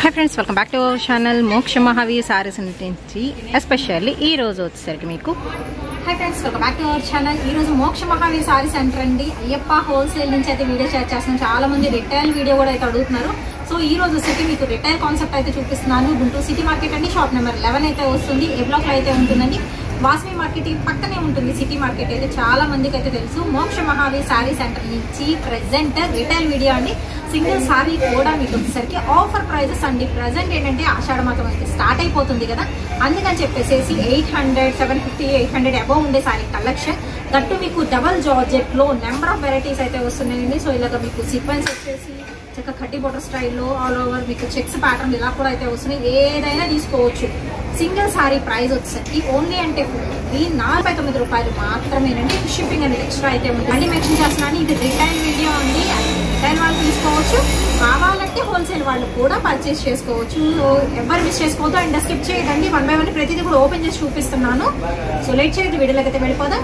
hi friends welcome back to our channel Moksha Mahaveer saris నుంచి especially ఈ రోజు వచ్చేసరికి మీకు hi friends welcome back to our channel ఈ రోజు మోక్ష మహావీర్ సారీ సెంటర్ అండి అయ్యప్ప హోల్సేల్ నుంచి అయితే వీడియో షేర్ చేస్తున్నాం చాలా మంది రిటైల్ వీడియో కూడా అయితే అడుగుతున్నారు సో ఈ రోజు సిటీ మీకు రిటైల్ కాన్సెప్ట్ అయితే చూపిస్తున్నాను గుంటూరు సిటీ మార్కెట్ అండి షాప్ నెంబర్ లెవెన్ అయితే వస్తుంది ఏ బ్లాక్ లో అయితే ఉంటుందండి వాస్మి మార్కెట్ పక్కనే ఉంటుంది సిటీ మార్కెట్ అయితే చాలా మందికి అయితే తెలుసు మోక్ష మహావీర్ సారీ సెంటర్ నుంచి ప్రెసెంట్ రిటైల్ వీడియో అండి సింగిల్ సారీ కూడా మీకు వచ్చేసరికి ఆఫర్ ప్రైజెస్ అండి ప్రెసెంట్ ఏంటంటే ఆషాఢ మాసం అయితే స్టార్ట్ అయిపోతుంది కదా అందుకని చెప్పేసి eight hundred seven fifty eight hundred above ఉండే సారీ కలెక్షన్ దట్టు మీకు డబల్ జార్జెట్ లో నెంబర్ ఆఫ్ వెరైటీస్ అయితే వస్తున్నాయండి సో ఇలాగ మీకు సీక్వెన్స్ వచ్చేసి చక్క కట్టి బోటర్ స్టైల్లో ఆల్ ఓవర్ మీకు చెక్స్ ప్యాటర్న్ ఇలా కూడా అయితే వస్తున్నాయి ఏదైనా తీసుకోవచ్చు సింగిల్ సారీ ప్రైస్ వచ్చేసరికి ఓన్లీ అంటే ఈ నలభై తొమ్మిది రూపాయలు మాత్రమేనండి షిప్పింగ్ అనేది ఎక్స్ట్రా అయితే ఉంది మళ్ళీ మెన్షన్ చేస్తున్నాను ఇది రిటైల్ వీడియో అండి రిటైల్ వాళ్ళు తీసుకోవచ్చు కావాలంటే హోల్సేల్ వాళ్ళు కూడా పర్చేస్ చేసుకోవచ్చు సో ఎవరు మిస్ చేసుకోవద్దు అండ్ స్కిప్ చేయదండి వన్ బై వన్ ప్రతిదీ కూడా ఓపెన్ చేసి చూపిస్తున్నాను సో లేట్ చేయదు వీడియోలోకి అయితే వెళ్ళిపోదాం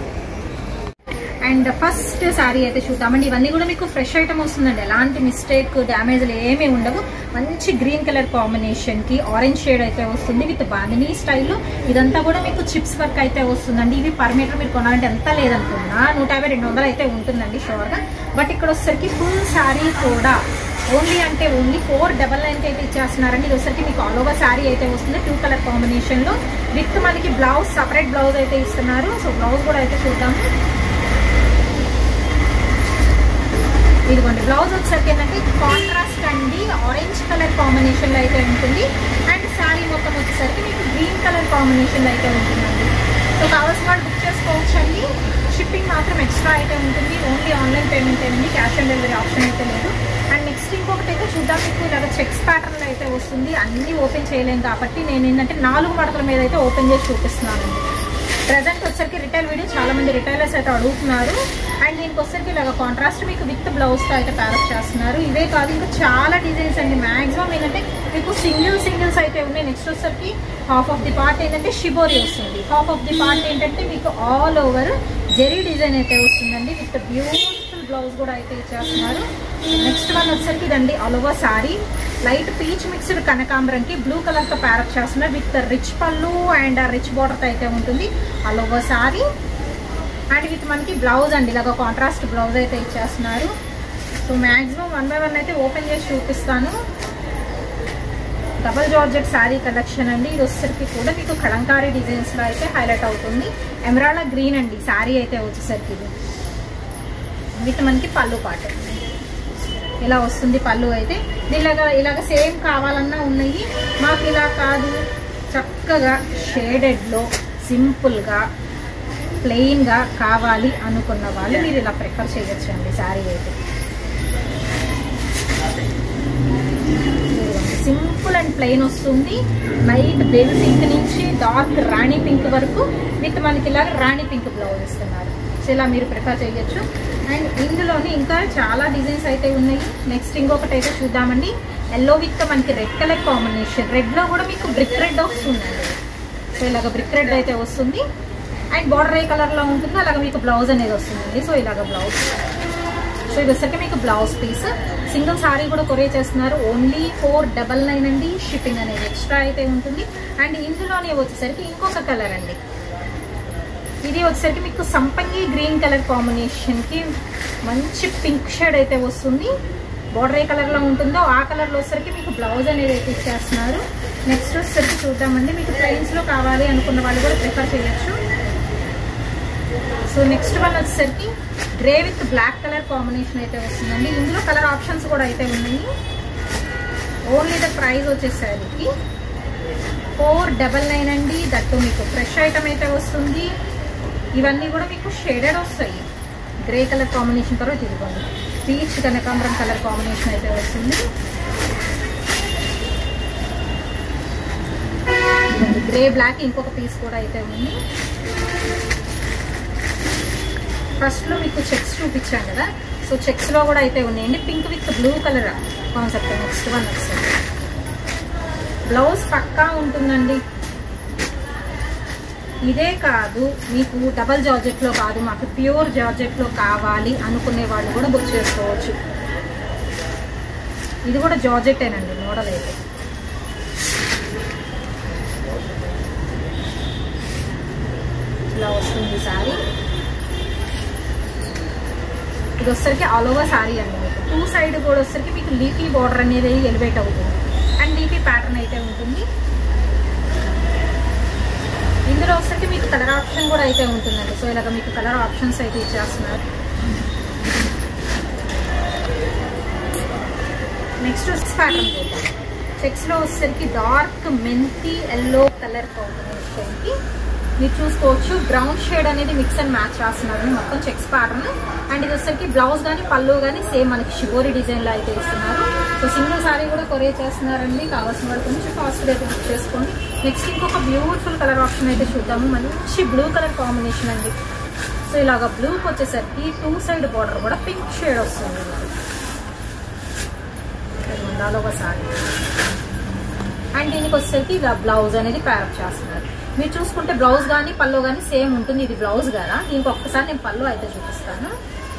అండ్ ఫస్ట్ శారీ అయితే చూద్దామండి ఇవన్నీ కూడా మీకు ఫ్రెష్ ఐటమ్ వస్తుందండి ఎలాంటి మిస్టేక్ డ్యామేజ్లు ఏమీ ఉండవు మంచి గ్రీన్ కలర్ కాంబినేషన్ కి ఆరెంజ్ షేడ్ అయితే వస్తుంది విత్ బాందినీ స్టైల్లో ఇదంతా కూడా మీకు చిప్స్ వర్క్ అయితే వస్తుందండి ఇవి పర్ మీటర్ మీరు కొనాలంటే ఎంత లేదనుకున్నా నూట యాభై రెండు వందలు అయితే ఉంటుందండి షూర్గా బట్ ఇక్కడ వచ్చేసరికి ఫుల్ శారీ కూడా ఓన్లీ అంటే ఓన్లీ ఫోర్ డబల్ నైన్ అయితే ఇచ్చేస్తున్నారండి ఇది వచ్చరికి మీకు ఆల్ ఓవర్ శారీ అయితే వస్తుంది టూ కలర్ కాంబినేషన్ లో విత్ మనకి బ్లౌజ్ సపరేట్ బ్లౌజ్ అయితే ఇస్తున్నారు సో బ్లౌజ్ కూడా అయితే చూద్దాము ఇదిగోండి బ్లౌజ్ వచ్చేసరికి ఏంటంటే కాంట్రాస్ట్ అండి ఆరెంజ్ కలర్ కాంబినేషన్ లో అయితే ఉంటుంది అండ్ శారీ మొత్తం వచ్చేసరికి మీకు గ్రీన్ కలర్ కాంబినేషన్ లో అయితే ఉంటుందండి సో కావాల్సిన వాళ్ళు బుక్ చేసుకోవచ్చు అండి షిప్పింగ్ మాత్రం ఎక్స్ట్రా అయితే ఉంటుంది ఓన్లీ ఆన్లైన్ పేమెంట్ అండి క్యాష్ ఆన్ డెలివరీ ఆప్షన్ అయితే లేదు అండ్ నెక్స్ట్ ఇంకొకటి అయితే చూద్దాం మీకు ఇలాగ చెక్స్ ప్యాటర్న్ అయితే వస్తుంది అన్ని ఓపెన్ చేయలేం కాబట్టి నేను ఏంటంటే నాలుగు మడతల మీద అయితే ఓపెన్ చేసి చూపిస్తున్నానండి ప్రజెంట్ వచ్చరికి రిటైల్ వీడియో చాలా మంది రిటైలర్స్ అయితే అడుగుతున్నారు అండ్ దీనికి వచ్చరికి ఇలాగ కాంట్రాస్ట్ మీకు విత్ బ్లౌజ్ తో అయితే ప్యారప్ చేస్తున్నారు ఇవే కాదు ఇంకా చాలా డిజైన్స్ అండి మాక్సిమం ఏంటంటే మీకు సింగిల్ సింగిల్స్ అయితే ఉన్నాయి నెక్స్ట్ వచ్చరికి హాఫ్ ఆఫ్ ది పార్ట్ ఏంటంటే షిబోరి వస్తుంది హాఫ్ ఆఫ్ ది పార్ట్ ఏంటంటే మీకు ఆల్ ఓవర్ జెరీ డిజైన్ అయితే వస్తుందండి విత్ బ్యూటిఫుల్ బ్లౌజ్ కూడా అయితే ఇచ్చేస్తున్నారు నెక్స్ట్ వన్ వచ్చరికి ఇదండి all over sari light peach mixed కనకాంబరంకి బ్లూ కలర్ తో ప్యారప్ చేస్తున్నారు విత్ రిచ్ పళ్ళు అండ్ రిచ్ బార్డర్ అయితే ఉంటుంది all over sari and with మనకి బ్లౌజ్ అండి ఇలాగ కాంట్రాస్ట్ బ్లౌజ్ అయితే ఇచ్చేస్తున్నారు so maximum one by one అయితే ఓపెన్ చేసి చూపిస్తాను డబల్ జార్జెట్ శారీ కలెక్షన్ అండి ఇది వచ్చేసరికి కూడా మీకు కలంకారీ డిజైన్స్ లో అయితే హైలైట్ అవుతుంది ఎమరాల్డ్ గ్రీన్ అండి శారీ అయితే వచ్చేసరికి ఇది విత్ మనకి పళ్ళు పాట ఇలా వస్తుంది పళ్ళు అయితే ఇలాగా ఇలాగ సేమ్ కావాలన్నా ఉన్నాయి మాకు ఇలా కాదు చక్కగా షేడెడ్లో సింపుల్గా ప్లెయిన్గా కావాలి అనుకున్న వాళ్ళు మీరు ఇలా ప్రిఫర్ చేయొచ్చు అండి శారీ అయితే సింపుల్ అండ్ ప్లెయిన్ వస్తుంది లైట్ బేబీ పింక్ నుంచి డార్క్ రాణి పింక్ వరకు విత్ మనకి ఇలా రాణి పింక్ బ్లౌజ్ ఇస్తున్నారు సో ఇలా మీరు ప్రిఫర్ చేయొచ్చు అండ్ ఇందులోని ఇంకా చాలా డిజైన్స్ అయితే ఉన్నాయి నెక్స్ట్ ఇంకొకటి అయితే చూద్దామండి ఎల్లో విత్ మనకి రెడ్ కలర్ కాంబినేషన్ రెడ్లో కూడా మీకు బ్రిక్ రెడ్ వస్తుందండి సో ఇలాగ బ్రిక్ రెడ్ అయితే వస్తుంది అండ్ బార్డర్ ఏ కలర్లో ఉంటుంది అలాగ మీకు బ్లౌజ్ అనేది వస్తుందండి సో ఇలాగ బ్లౌజ్ సో ఇది వచ్చరికి మీకు బ్లౌజ్ పీస్ సింగిల్ సారీ కూడా కొరియర్ చేస్తున్నారు ఓన్లీ ఫోర్ డబల్ నైన్ అండి షిప్పింగ్ అనేది ఎక్స్ట్రా అయితే ఉంటుంది అండ్ ఇందులోనే వచ్చేసరికి ఇంకొక కలర్ అండి ఇది వచ్చేసరికి మీకు సంపంగి గ్రీన్ కలర్ కాంబినేషన్ కి మంచి పింక్ షేడ్ అయితే వస్తుంది బార్డర్ ఏ కలర్ లో ఉంటుందో ఆ కలర్ లో వచ్చేసరికి మీకు బ్లౌజ్ అనేది అయితే ఇచ్చేస్తున్నారు నెక్స్ట్ వచ్చేసరికి చూద్దామండి మీకు ప్లెయిన్స్ లో కావాలి అనుకున్న వాళ్ళు కూడా ప్రిఫర్ చేయొచ్చు సో నెక్స్ట్ వన్ వచ్చేసరికి grey with black colour combination అయితే వస్తుందండి ఇందులో కలర్ ఆప్షన్స్ కూడా అయితే ఉన్నాయి ఓన్లీ ద ప్రైస్ వచ్చేసరికి ఫోర్ డబల్ నైన్ అండి దట్టు మీకు ఫ్రెష్ ఐటమ్ అయితే వస్తుంది ఇవన్నీ కూడా మీకు షేడెడ్ వస్తాయి గ్రే కలర్ కాంబినేషన్ తర్వాత ఇదిగోండి పీచ్ కనకాంబరం కలర్ కాంబినేషన్ అయితే వస్తుంది గ్రే బ్లాక్ ఇంకొక పీస్ కూడా అయితే ఉంది ఫస్ట్లో మీకు చెక్స్ చూపించాను కదా సో చెక్స్లో కూడా అయితే ఉన్నాయండి pink with blue colour concept next one వస్తుంది బ్లౌజ్ పక్కా ఉంటుందండి ఇదే కాదు మీకు డబల్ జార్జెట్లో కాదు మాకు ప్యూర్ జార్జెట్లో కావాలి అనుకునే వాళ్ళు కూడా బుక్ చేసుకోవచ్చు ఇది కూడా జార్జెట్టేనండి మోడల్ అయితే ఇలా వస్తుంది శారీ ఇది వచ్చరికి ఆల్ ఓవర్ శారీ అండి మీకు టూ సైడ్ కూడా వచ్చరికి మీకు లీఫీ బార్డర్ అనేది ఎలివేట్ అవుతుంది అండ్ లీఫీ ప్యాటర్న్ అయితే ఉంటుంది ఇందులో వచ్చరికి మీకు కలర్ ఆప్షన్ కూడా అయితే ఉంటుందండి సో ఇలాగ మీకు కలర్ ఆప్షన్స్ అయితే ఇచ్చేస్తున్నారు నెక్స్ట్ వచ్చి ప్యాటర్న్ చూద్దాం చెక్స్ లో వచ్చేసరికి డార్క్ మెంతి ఎల్లో కలర్ కాంబినేషన్కి మీరు చూసుకోవచ్చు బ్రౌన్ షేడ్ అనేది మిక్స్ అండ్ మ్యాచ్ రాస్తున్నారు మొత్తం చెక్స్ ప్యాటర్న్ అండ్ ఇది వచ్చేసరికి బ్లౌజ్ కానీ పళ్ళు కానీ సేమ్ మనకి షిబోరి డిజైన్ లో అయితే ఇస్తున్నారు సో సింగిల్ సారీ కూడా కొరియర్ చేస్తున్నారండి కావాల్సిన వాళ్ళు కొంచెం ఫాస్ట్ అయితే బుక్ చేసుకోండి నెక్స్ట్ ఇంకొక బ్యూటిఫుల్ కలర్ ఆప్షన్ అయితే చూద్దాము మంచి బ్లూ కలర్ కాంబినేషన్ అండి సో ఇలాగ బ్లూకి వచ్చేసరికి టూ సైడ్ బార్డర్ కూడా పింక్ షేడ్ వస్తుంది ఉండాలి ఒకసారి అండ్ దీనికి వచ్చేసరికి ఇలా బ్లౌజ్ అనేది ప్యారప్ చేస్తున్నారు మీరు చూసుకుంటే బ్లౌజ్ కానీ పళ్ళు కానీ సేమ్ ఉంటుంది ఇది బ్లౌజ్ కదా దీనికి ఒక్కసారి నేను పళ్ళు అయితే చూపిస్తాను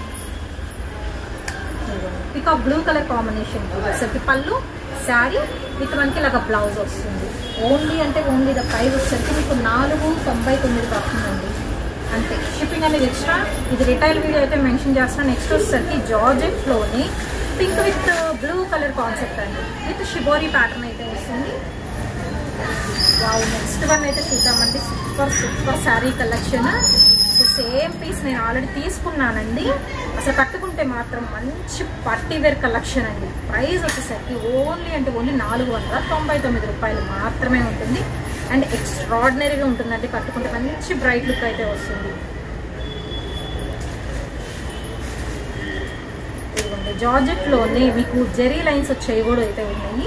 ఇక బ్లూ కలర్ కాంబినేషన్ వచ్చేసరికి పళ్ళు శారీ విత్ మనకి ఇలాగ బ్లౌజ్ వస్తుంది ఓన్లీ అంటే ఓన్లీ ద ప్రైస్ వచ్చేసరికి మీకు నాలుగు తొంభై తొమ్మిది పడుతుందండి అంతే షిప్పింగ్ అనేది ఎక్స్ట్రా ఇది రిటైల్ వీడియో అయితే మెన్షన్ చేస్తాను నెక్స్ట్ వచ్చేసరికి జార్జెట్లోని pink with blue colour concept అండి విత్ షిబోరి ప్యాటర్న్ అయితే వస్తుంది వావ్ నెక్స్ట్ వన్ అయితే చూద్దామండి super super sari collection so same piece నేను ఆల్రెడీ తీసుకున్నానండి అసలు కట్టుకుంటే మాత్రం మంచి పార్టీ వేర్ కలెక్షన్ అండి ప్రైస్ వచ్చేసరికి ఓన్లీ అంటే ఓన్లీ నాలుగు వందల తొంభై తొమ్మిది రూపాయలు మాత్రమే ఉంటుంది అండ్ ఎక్స్ట్రాడినరీగా ఉంటుందండి కట్టుకుంటే మంచి బ్రైట్ లుక్ అయితే వస్తుంది ఇదిగోండి జార్జెట్లోనే మీకు జెరీ లైన్స్ వచ్చేవి కూడా అయితే ఉన్నాయి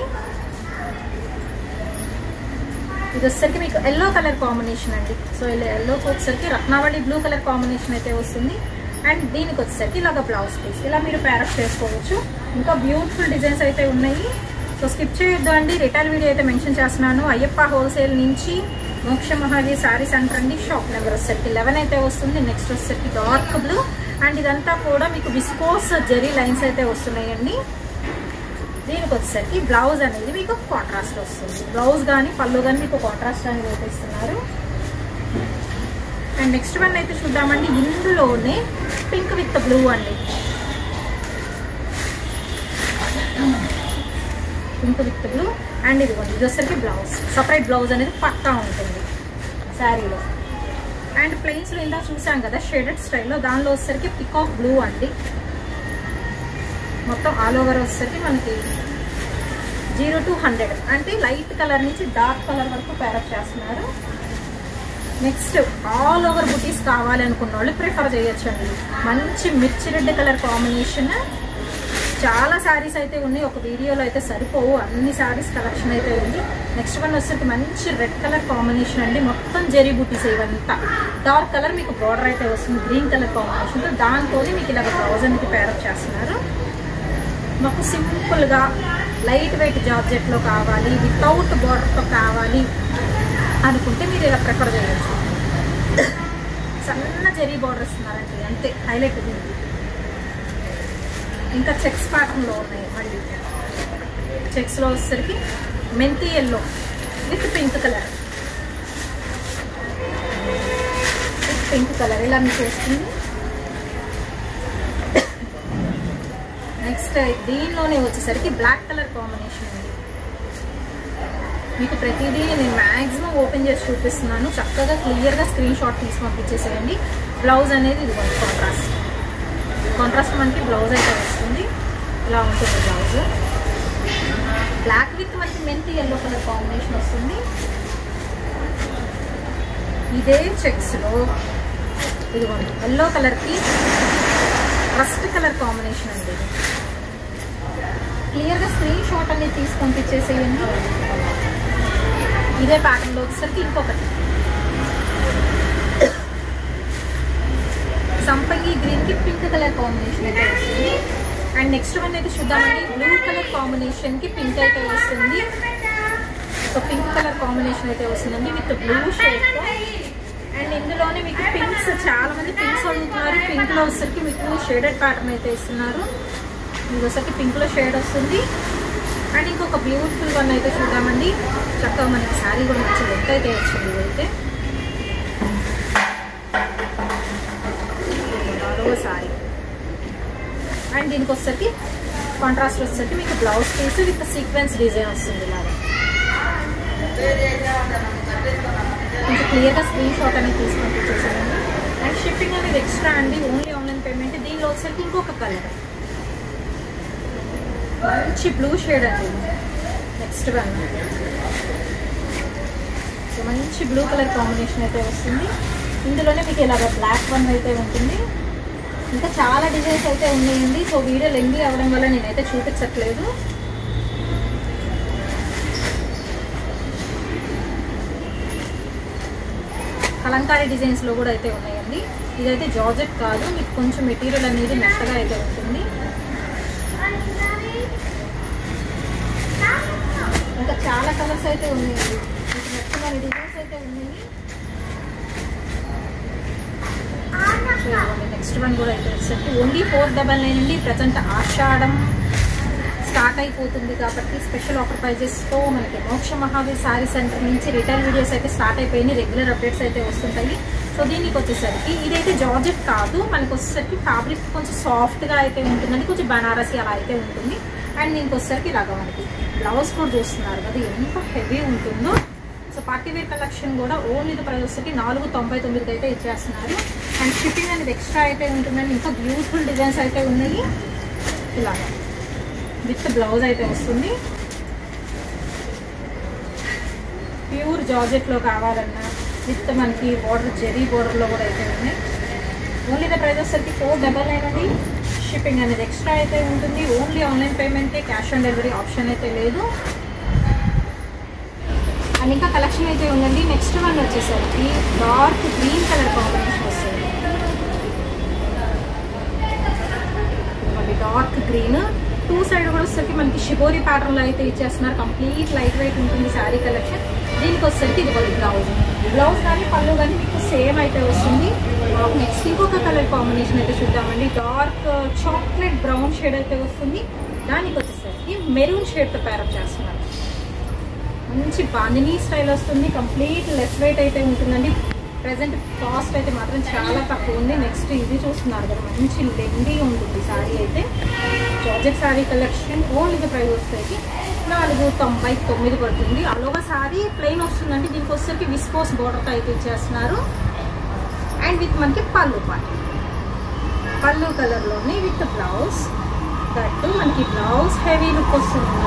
ఇది వచ్చేసరికి మీకు ఎల్లో కలర్ కాంబినేషన్ అండి సో ఇలా ఎల్లోకి వచ్చేసరికి రత్నావళి బ్లూ కలర్ కాంబినేషన్ అయితే వస్తుంది అండ్ దీనికి వచ్చేసరికి ఇలాగ బ్లౌజ్ పీస్ ఇలా మీరు ప్యారప్ చేసుకోవచ్చు ఇంకా బ్యూటిఫుల్ డిజైన్స్ అయితే ఉన్నాయి సో స్కిప్ చేయొద్దు అండి రిటైల్ వీడియో అయితే మెన్షన్ చేస్తున్నాను అయ్యప్ప హోల్సేల్ నుంచి మోక్ష మహావీర్ శారీ సెంటర్ అండి షాప్ నెంబర్ వచ్చేసరికి లెవెన్ అయితే వస్తుంది నెక్స్ట్ వచ్చేసరికి డార్క్ బ్లూ అండ్ ఇదంతా కూడా మీకు విస్కోస్ జెరీ లైన్స్ అయితే వస్తున్నాయండి దీనికి వచ్చేసరికి బ్లౌజ్ అనేది మీకు కాంట్రాస్ట్ వస్తుంది బ్లౌజ్ కానీ పళ్ళు కానీ మీకు కాంట్రాస్ట్ అనేది అయితే ఇస్తున్నారు అండ్ నెక్స్ట్ వన్ అయితే చూద్దామండి ఇందులోనే పింక్ విత్ బ్లూ అండి పింక్ విత్ బ్లూ అండ్ ఇదిగోండి ఇది వచ్చేసరికి బ్లౌజ్ సపరేట్ బ్లౌజ్ అనేది పక్కా ఉంటుంది శారీలో అండ్ ప్లెయిన్స్లో ఇందా చూసాం కదా షేడెడ్ స్టైల్లో దానిలో వచ్చేసరికి పికాక్ బ్లూ అండి మొత్తం ఆల్ ఓవర్ వచ్చేసరికి మనకి జీరో టు హండ్రెడ్ అంటే లైట్ కలర్ నుంచి డార్క్ కలర్ వరకు ప్యారప్ చేస్తున్నారు నెక్స్ట్ ఆల్ ఓవర్ బుటీస్ కావాలి అనుకున్న వాళ్ళు ప్రిఫర్ చేయొచ్చండి మంచి మిర్చి రెడ్ కలర్ కాంబినేషన్ చాలా శారీస్ అయితే ఉన్నాయి ఒక వీడియోలో అయితే సరిపోవు అన్ని శారీస్ కలెక్షన్ అయితే ఉంది నెక్స్ట్ వన్ వచ్చేసరికి మంచి రెడ్ కలర్ కాంబినేషన్ అండి మొత్తం జెరీ బుటీస్ ఇవంతా డార్క్ కలర్ మీకు బార్డర్ అయితే వస్తుంది గ్రీన్ కలర్ కాంబినేషన్తో దాంతో మీకు ఇలా బ్లౌజ్ అనేది ప్యారప్ చేస్తున్నారు మాకు సింపుల్గా లైట్ వెయిట్ జార్జెట్లో కావాలి వితౌట్ బార్డర్తో కావాలి అనుకుంటే మీరు ఇలా ప్రిఫర్ చేయొచ్చు సన్న జరీ బార్డర్ ఇస్తున్నారండి అంతే హైలైట్ ఉంది ఇంకా చెక్స్ ప్యాటర్న్లో ఉన్నాయి మళ్ళీ చెక్స్లో వచ్చేసరికి మెంతి yellow with pink colour with pink colour ఇలా మీకు వస్తుంది నెక్స్ట్ దీనిలోనే వచ్చేసరికి బ్లాక్ కలర్ కాంబినేషన్ ఉంది మీకు ప్రతిదీ నేను మ్యాక్సిమం ఓపెన్ చేసి చూపిస్తున్నాను చక్కగా క్లియర్గా స్క్రీన్ షాట్ తీసి పంపించేసేయండి బ్లౌజ్ అనేది ఇది కాంట్రాస్ట్ కాంట్రాస్ట్ మనకి బ్లౌజ్ అయితే వస్తుంది ఇలా ఉంటుంది బ్లౌజ్ బ్లాక్ విత్ మనకి మెంతి ఎల్లో కలర్ కాంబినేషన్ వస్తుంది ఇదే చెక్స్లో ఇదిగోండి ఎల్లో కలర్కి రస్ట్ కలర్ కాంబినేషన్ అండి ఇది క్లియర్గా స్క్రీన్ షాట్ అనేది తీసి పంపించేసేయండి ఇదే ప్యాటర్న్లో వచ్చేసరికి ఇంకొకటి సంపంగి గ్రీన్కి పింక్ కలర్ కాంబినేషన్ అయితే వస్తుంది అండ్ నెక్స్ట్ వన్ అయితే చూద్దామండి బ్లూ కలర్ కాంబినేషన్కి పింక్ అయితే వస్తుంది సో పింక్ కలర్ కాంబినేషన్ అయితే వస్తుందండి విత్ బ్లూ షేడ్తో అండ్ ఇందులోనే మీకు పింక్స్ చాలా మంది పింక్స్ అడుగుతున్నారు పింక్ లో వచ్చేసరికి మీకు షేడెడ్ ప్యాటర్న్ అయితే ఇస్తున్నారు మీకు వచ్చేసరికి పింక్ లో షేడ్ వస్తుంది అండ్ ఇంకొక బ్యూటిఫుల్ వన్ అయితే చూద్దామండి చక్కగా మనకి శారీ కూడా మంచి లెక్క అయితే వచ్చింది ఇదైతే ఓవర్ సారీ అండ్ దీనికి వచ్చేసరికి కాంట్రాస్ట్ వచ్చేసరికి మీకు blouse piece with sequence design వస్తుంది ఇలాగా కొంచెం క్లియర్గా స్క్రీన్ షాట్ అనేది తీసుకొని వచ్చేసానండి అండ్ షిప్పింగ్ అనేది ఎక్స్ట్రా అండి ఓన్లీ ఆన్లైన్ పేమెంట్ దీనిలో వచ్చేసరికి ఇంకొక కలర్ మంచి బ్లూ షేడ్ అండి నెక్స్ట్ వన్ సో మంచి బ్లూ కలర్ కాంబినేషన్ అయితే వస్తుంది ఇందులోనే మీకు ఇలాగ బ్లాక్ వన్ అయితే ఉంటుంది ఇంకా చాలా డిజైన్స్ అయితే ఉన్నాయండి సో వీడియో లెంగి అవ్వడం వల్ల నేనైతే చూపించట్లేదు కలంకారీ డిజైన్స్లో కూడా అయితే ఉన్నాయండి ఇదైతే జార్జెట్ కాదు మీకు కొంచెం మెటీరియల్ అనేది మెత్తగా అయితే ఉంటుంది ఇంకా చాలా కలర్స్ అయితే ఉన్నాయండి మీకు నచ్చిన డిజైన్స్ అయితే ఉన్నాయి నెక్స్ట్ వన్ కూడా అయితే వచ్చేసరికి ఓన్లీ ఫోర్ డబల్ నైన్ అండి ప్రజెంట్ ఆషాఢం స్టార్ట్ అయిపోతుంది కాబట్టి స్పెషల్ ఆఫర్ ప్రైజెస్తో మనకి మోక్ష మహావీర్ శారీ సెంటర్ నుంచి రిటైల్ వీడియోస్ అయితే స్టార్ట్ అయిపోయినాయి రెగ్యులర్ అప్డేట్స్ అయితే వస్తుంటాయి సో దీనికి వచ్చేసరికి ఇదైతే జార్జెట్ కాదు మనకి వచ్చేసరికి ఫ్యాబ్రిక్ కొంచెం సాఫ్ట్గా అయితే ఉంటుందండి కొంచెం బనారసి అలా అయితే ఉంటుంది అండ్ దీనికి వచ్చేసరికి ఇలాగా మనకి బ్లౌజ్ కూడా చూస్తున్నారు కదా ఎంత హెవీ ఉంటుందో సో పార్టీ వేర్ కలెక్షన్ కూడా ఓన్లీ ఇది ప్రైస్ వచ్చేసరికి నాలుగు తొంభై తొమ్మిదికి అయితే ఇచ్చేస్తున్నారు అండ్ షిప్పింగ్ అనేది ఎక్స్ట్రా అయితే ఉంటుందండి ఇంకా బ్యూటిఫుల్ డిజైన్స్ అయితే ఉన్నాయి ఇలాగా విత్ బ్లౌజ్ అయితే వస్తుంది ప్యూర్ జార్జెట్లో కావాలన్నా విత్ మనకి బార్డర్ జెరీ బార్డర్లో కూడా అయితే ఉన్నాయి ఓన్లీ ద ప్రైస్ వచ్చేసరికి ఫోర్ డబల్ నైన్ అండి షిప్పింగ్ అనేది ఎక్స్ట్రా అయితే ఉంటుంది ఓన్లీ ఆన్లైన్ పేమెంటే క్యాష్ ఆన్ డెలివరీ ఆప్షన్ అయితే లేదు అండ్ ఇంకా కలెక్షన్ అయితే ఉందండి నెక్స్ట్ వన్ వచ్చేసరికి డార్క్ గ్రీన్ కలర్ కాంబినేషన్ వస్తుంది మళ్ళీ డార్క్ గ్రీన్ టూ సైడ్ కూడా వచ్చేసరికి మనకి షిబోరి ప్యాటర్న్ లో అయితే ఇచ్చేస్తున్నారు కంప్లీట్ లైట్ వెయిట్ ఉంటుంది శారీ కలెక్షన్ దీనికి వచ్చేసరికి ఇది ఒక బ్లౌజ్ బ్లౌజ్ కానీ పళ్ళు కానీ మీకు సేమ్ అయితే వస్తుంది నెక్స్ట్ ఇంకొక కలర్ కాంబినేషన్ అయితే చూద్దామండి డార్క్ చాక్లెట్ బ్రౌన్ షేడ్ అయితే వస్తుంది దానికి వచ్చేసరికి మెరూన్ షేడ్తో ప్యారప్ చేస్తున్నారు మంచి బాందినీ స్టైల్ వస్తుంది కంప్లీట్ లెఫ్ట్ వెయిట్ అయితే ఉంటుందండి ప్రజెంట్ కాస్ట్ అయితే మాత్రం చాలా తక్కువ ఉంది నెక్స్ట్ ఇది చూస్తున్నారు కదా మంచి లెండీ ఉంటుంది శారీ అయితే georgette sari collection only price వస్తాయి నాలుగు తొంభై తొమ్మిది పడుతుంది అలోగా శారీ ప్లెయిన్ వస్తుందండి దీనికి వచ్చేసరికి విస్కోస్ బోర్డర్తో అయితే ఇచ్చేస్తున్నారు అండ్ విత్ మనకి పళ్ళు పాట పళ్ళు కలర్లోనే విత్ బ్లౌజ్ దట్టు మనకి బ్లౌజ్ హెవీ లుక్ వస్తుంది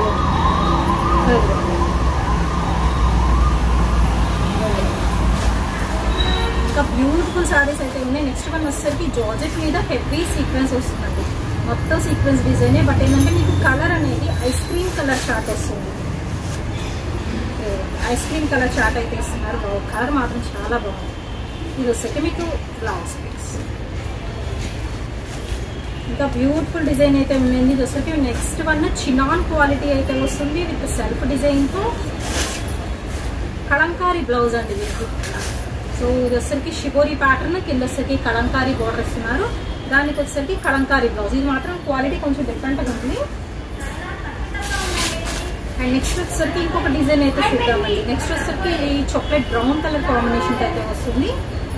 ఇంకా బ్యూటిఫుల్ సారీస్ అయితే ఉన్నాయి నెక్స్ట్ వన్ వచ్చేసరికి జార్జెట్ మీద హెవీ సీక్వెన్స్ వస్తుందండి మొత్తం సీక్వెన్స్ డిజైనే బట్ ఏంటంటే మీకు కలర్ అనేది ఐస్ క్రీమ్ కలర్ షార్ట్ వస్తుంది ఐస్ క్రీమ్ కలర్ షార్ట్ అయితే ఇస్తున్నారు బాగు కలర్ మాత్రం చాలా బాగుంది ఇది వచ్చేసి మీకు బ్లౌజ్ పీస్ ఇంకా బ్యూటిఫుల్ డిజైన్ అయితే ఉందండి ఇది వచ్చేసి నెక్స్ట్ వన్ చినాన్ క్వాలిటీ అయితే వస్తుంది విత్ సెల్ఫ్ డిజైన్తో కలంకారీ బ్లౌజ్ అండి దీనికి సో ఇది వచ్చేసరికి షిబోరి ప్యాటర్న్ కింద వచ్చేసరికి కలంకారీ బోర్డర్ ఇస్తున్నారు దానికి వచ్చేసరికి కలంకారీ బ్లౌజ్ ఇది మాత్రం క్వాలిటీ కొంచెం డిఫరెంట్గా ఉంది అండ్ నెక్స్ట్ వచ్చేసరికి ఇంకొక డిజైన్ అయితే చూద్దామండి నెక్స్ట్ వచ్చేసరికి ఈ చాక్లెట్ బ్రౌన్ కలర్ కాంబినేషన్ అయితే వస్తుంది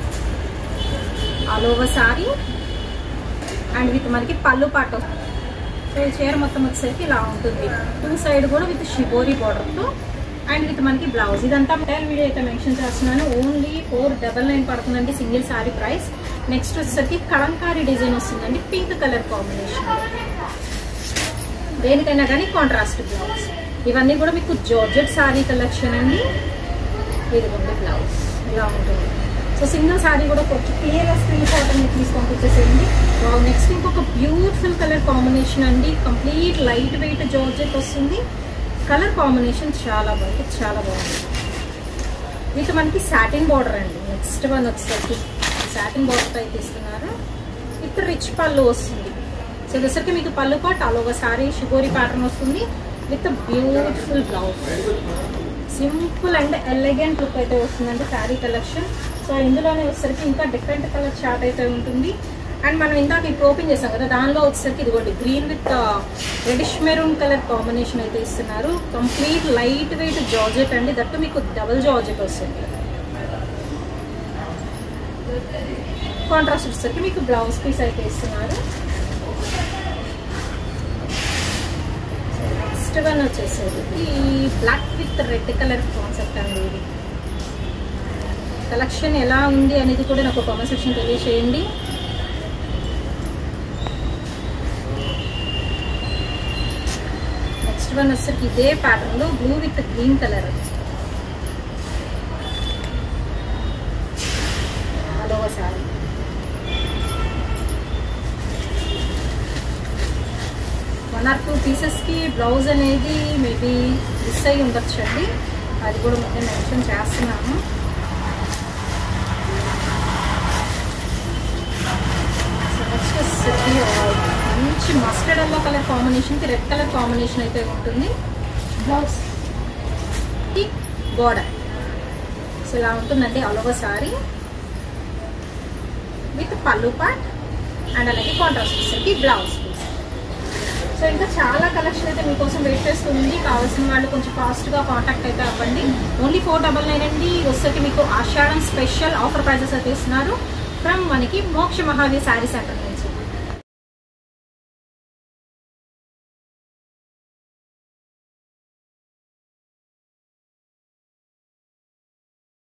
all over sari and with మనకి పళ్ళు పాట సో ఈ చీర మొత్తం వచ్చేసరికి ఇలా ఉంటుంది టూ సైడ్ కూడా విత్ షిబోరి బార్డర్తో అండ్ విత్ మనకి బ్లౌజ్ ఇదంతా టైల్ వీడియో అయితే మెన్షన్ చేస్తున్నాను ఓన్లీ ఫోర్ డబల్ నైన్ పడుతుందండి సింగిల్ సారీ ప్రైస్ నెక్స్ట్ వచ్చేసరికి కలంకారీ డిజైన్ వస్తుందండి పింక్ కలర్ కాంబినేషన్ దేనికైనా కానీ కాంట్రాస్ట్ బ్లౌజ్ ఇవన్నీ కూడా మీకు జార్జెట్ సారీ కలెక్షన్ అండి ఇదిగోండి బ్లౌజ్ ఇలా ఉంటుంది సో సింగిల్ సారీ కూడా కొంచెం క్లియర్గా స్క్రీన్ షాట్ అనేది తీసి పంపించేసేయండి నెక్స్ట్ ఇంకొక బ్యూటిఫుల్ కలర్ కాంబినేషన్ అండి కంప్లీట్ లైట్ వెయిట్ జార్జెట్ వస్తుంది కలర్ కాంబినేషన్ చాలా బాగుంది చాలా బాగుంది వీటి మనకి సాటిన్ బార్డర్ అండి నెక్స్ట్ వన్ వచ్చేసరికి సాటిన్ బార్డర్ అయితే ఇస్తున్నారు విత్ రిచ్ పళ్ళు వస్తుంది సో వచ్చేసరికి మీకు పళ్ళు పాటు అలోగా సారీ షిగోరి ప్యాటర్న్ వస్తుంది with beautiful blouse simple and elegant look అయితే వస్తుందండి శారీ కలెక్షన్ సో ఇందులోనే వచ్చేసరికి ఇంకా డిఫరెంట్ కలర్ చార్ట్ అయితే ఉంటుంది అండ్ మనం ఇందాక ఇప్పుడు ఓపెన్ చేసాం కదా దానిలో వచ్చేసరికి ఇదిగోండి green with reddish maroon colour combination అయితే ఇస్తున్నారు కంప్లీట్ లైట్ వెయిట్ జార్జెట్ అండి దట్టు మీకు డబుల్ జార్జెట్ వస్తుంది కాంట్రాస్ట్ వచ్చేసరికి మీకు బ్లౌజ్ పీస్ అయితే ఇస్తున్నారు నెక్స్ట్ వన్ వచ్చేసరికి black with red colour concept అండి ఇది కలెక్షన్ ఎలా ఉంది అనేది కూడా నాకు కామెంట్ సెక్షన్ తెలియచేయండి నెక్స్ట్ వన్ వచ్చేసరికి ఇదే ప్యాటర్న్ లో blue with green colour hello sari one or two పీసెస్కి బ్లౌజ్ అనేది మేబీ మిస్ అయ్యి ఉండొచ్చండి అది కూడా ముందే మెన్షన్ చేస్తున్నాము సో నెక్స్ట్ వచ్చేసరికి మంచి మస్టర్డ్ ఎల్లో కలర్ కాంబినేషన్కి రెడ్ కలర్ కాంబినేషన్ అయితే ఉంటుంది బ్లౌజ్ ఈ బోర్డర్ సో ఇలా ఉంటుందండి అలవ sari with pallu part and అలాగే కాంట్రాస్ట్ వచ్చేసరికి బ్లౌజ్ పీస్ సో ఇంకా చాలా కలెక్షన్ అయితే మీకోసం వెయిట్ చేస్తుంది కావాల్సిన వాళ్ళు కొంచెం ఫాస్ట్గా కాంటాక్ట్ అయితే అవ్వండి ఓన్లీ ఫోర్ డబల్ నైన్ అండి వచ్చేసరికి మీకు ఆషాఢం స్పెషల్ ఆఫర్ ప్రైజెస్ అయితే ఇస్తున్నారు ఫ్రమ్ మనకి మోక్ష మహావీర్ శారీ సెంటర్